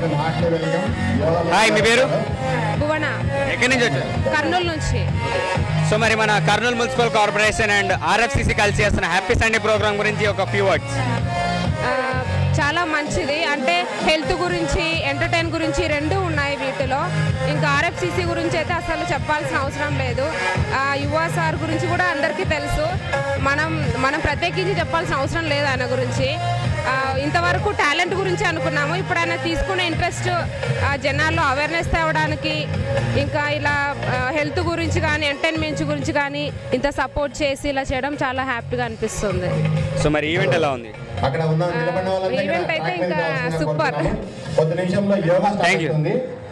Hi మీ పేరు భువన ఎక్కడి నుంచి వచ్చారు కర్నూలు నుంచి సో మరి మన Kurnool municipal corporation and RFCC కలిసి చేస్తున్న హ్యాపీ సండే ప్రోగ్రామ్ గురించి ఒక ఫ్యూ వర్డ్స్ ఆ, చాలా మంచిది అంటే హెల్త్ గురించి ఎంటర్టైన్ గురించి రెండు ఉన్నాయి వీటిలో ఇంకా ఆర్ఎఫ్సిసి గురించి అయితే అసలు చెప్పాల్సిన అవసరం లేదు ఆ, యువ సార్ గురించి కూడా అందరికీ తెలుసు మనం మనం ప్రత్యేకించి చెప్పాల్సిన అవసరం లేదు ఆయన గురించి ఆ, ఇంతవరకు టాలెంట్ గురించి అనుకున్నాము ఇప్పుడు ఆయన తీసుకునే ఇంట్రెస్ట్ జనాల్లో అవేర్నెస్ తేవడానికి ఇంకా ఇలా హెల్త్ గురించి కానీ ఎంటర్టైన్మెంట్ గురించి కానీ ఇంత సపోర్ట్ చేసి ఇలా చేయడం చాలా హ్యాపీగా అనిపిస్తుంది సో మరి ఈవెంట్ ఎలా ఉంది అక్కడ ఉన్న నిలబడిన వాళ్ళందరికీ ఈవెంట్ అయితే ట్రాక్ మీద ఇంకా కావాల్సిందిగా సూపర్. కోరుతున్నాము. కొద్ది నిమిషంలో యోగా Thank స్టార్ట్ you. అవుతుంది